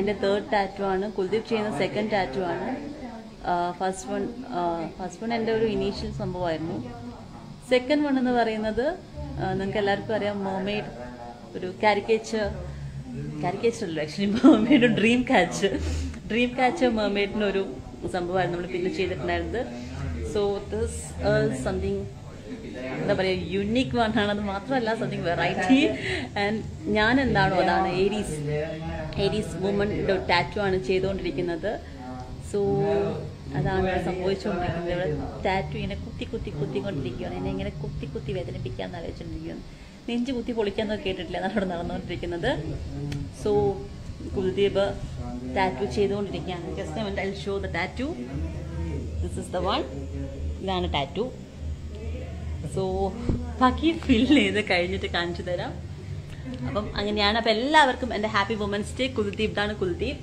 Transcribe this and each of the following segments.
എൻ്റെ third tattoo ആണ് കുൽദീപ് ചെയ്യുന്ന സെക്കൻഡ് ടാറ്റു ആണ് ഫസ്റ്റ് വൺ ഫസ്റ്റ് വൺ എൻ്റെ ഒരു ഇനീഷ്യൽ സംഭവമായിരുന്നു സെക്കൻഡ് വൺ എന്ന് പറയുന്നത് നിങ്ങൾക്ക് എല്ലാവർക്കും അറിയാം മോമേഡ് ഒരു കാരിക്കേച്ചർ കാരിക്കേച്ചർ അല്ല actually mermaid dream catch dream catch മെർമെയ്ഡിൻ്റെ ഒരു സംഭവമായിരുന്നു നമ്മൾ പിന്നെ ചെയ്തിട്ടുണ്ടായിരുന്നത് സോ ദിസ് സംതിങ് എന്താ പറയുക യുണീക്ക് വൺ ആണ് അത് മാത്രമല്ല സംതിങ് വെറൈറ്റി ആൻഡ് ഞാൻ എന്താണോ അതാണ് ഏരീസ് ഏരീസ് വുമൻ്റെ ടാറ്റു ആണ് ചെയ്തുകൊണ്ടിരിക്കുന്നത് സോ അതാണ് ഇവിടെ സംഭവിച്ചുകൊണ്ടിരിക്കുന്നത് ഇവിടെ ടാറ്റു ഇങ്ങനെ കുത്തി കുത്തി കുത്തിക്കൊണ്ടിരിക്കുകയാണ് എന്നെ ഇങ്ങനെ കുത്തി കുത്തി വേദനിപ്പിക്കാന്ന് ആലോചിച്ചുകൊണ്ടിരിക്കുകയാണ് നെഞ്ച് കുത്തി പൊളിക്കാന്നൊക്കെ കേട്ടിട്ടില്ല അതാണ് ഇവിടെ നടന്നുകൊണ്ടിരിക്കുന്നത് സോ കുൽദീപ് ടാറ്റു ചെയ്തുകൊണ്ടിരിക്കുകയാണ് just I show the tattoo this is the one ഇതാണ് ടാറ്റു സോ ബാക്കി ഫിൽ ചെയ്ത് കഴിഞ്ഞിട്ട് കാണിച്ചു തരാം അപ്പം അങ്ങനെയാണ് അപ്പം എല്ലാവർക്കും എൻ്റെ ഹാപ്പി വുമൻസ് ഡേ കുൽദീപ് ഇതാണ് കുൽദീപ്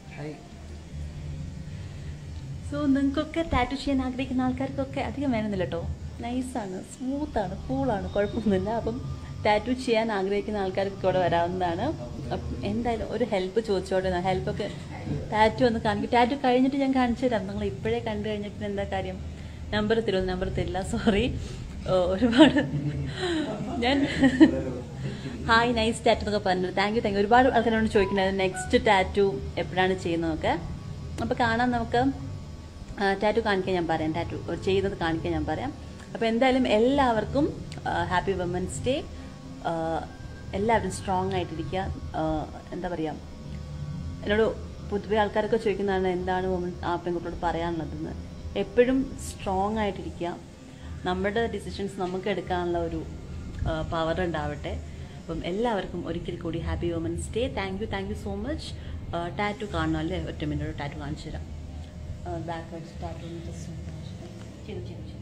സോ നിങ്ങൾക്കൊക്കെ ടാറ്റു ചെയ്യാൻ ആഗ്രഹിക്കുന്ന ആൾക്കാർക്കൊക്കെ അധികം വേണമെന്നില്ല കേട്ടോ നൈസാണ് സ്മൂത്താണ് കൂളാണ് കുഴപ്പമൊന്നുമില്ല അപ്പം ടാറ്റു ചെയ്യാൻ ആഗ്രഹിക്കുന്ന ആൾക്കാർക്ക് ഇവിടെ വരാവുന്നതാണ് അപ്പം എന്തായാലും ഒരു ഹെൽപ്പ് ചോദിച്ചോട്ടെ ഹെൽപ്പൊക്കെ ടാറ്റു ഒന്ന് കാണിക്കും ടാറ്റു കഴിഞ്ഞിട്ട് ഞാൻ കാണിച്ചു തരാം നിങ്ങൾ ഇപ്പോഴേ കണ്ടു കഴിഞ്ഞിട്ട് എന്താ കാര്യം നമ്പർ തരുമോ നമ്പർ തരില്ല സോറി ഒരുപാട് ഞാൻ ഹായ് നൈസ് ടാറ്റു എന്നൊക്കെ പറഞ്ഞു താങ്ക് യു താങ്ക് യു ഒരുപാട് ആൾക്കാരോട് ചോദിക്കുന്നത് നെക്സ്റ്റ് ടാറ്റു എപ്പോഴാണ് ചെയ്യുന്നതൊക്കെ അപ്പോൾ കാണാൻ നമുക്ക് ടാറ്റു കാണിക്കാൻ ഞാൻ പറയാം ടാറ്റു ചെയ്യുന്നത് കാണിക്കാൻ ഞാൻ പറയാം അപ്പോൾ എന്തായാലും എല്ലാവർക്കും ഹാപ്പി വുമൻസ് ഡേ എല്ലാവരും സ്ട്രോങ് ആയിട്ടിരിക്കുക ആ, എന്താ പറയുക എന്നോട് പൊതുവെ ആൾക്കാരൊക്കെ ചോദിക്കുന്നതാണ് എന്താണ് വുമൻ ആ പെൺകുട്ടിയോട് പറയാനുള്ളതെന്ന് എപ്പോഴും സ്ട്രോങ് ആയിട്ടിരിക്കുക നമ്മുടെ ഡിസിഷൻസ് നമുക്ക് എടുക്കാനുള്ള ഒരു പവർ ഉണ്ടാവട്ടെ അപ്പം എല്ലാവർക്കും ഒരിക്കൽ കൂടി happy women's day thank you thank you so much tattoo കാണണം അല്ലേ ഒറ്റ മിനിറ്റ് ടാറ്റു കാണിച്ചു തരാം ബാക്ക്വേർഡ്സ് ടാറ്റു ചെയ്തു ചെയ്തു ചെയ്തു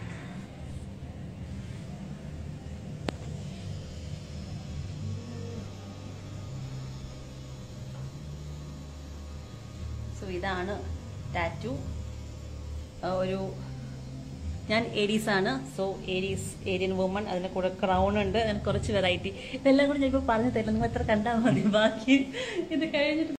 സോ ഇതാണ് ടാറ്റു ഒരു ഞാൻ ഏരീസ് ആണ് സോ ഏരീസ് ഏരിയൻ വുമൺ അതിന് കൂടെ ക്രൗൺ ഉണ്ട് അങ്ങനെ കുറച്ച് വെറൈറ്റി ഇതെല്ലാം കൂടി ഞാൻ ഇപ്പോൾ പറഞ്ഞു തരില്ല നിങ്ങൾ എത്ര കണ്ടാൽ മതി ബാക്കി ഇത് കഴിഞ്ഞിട്ട്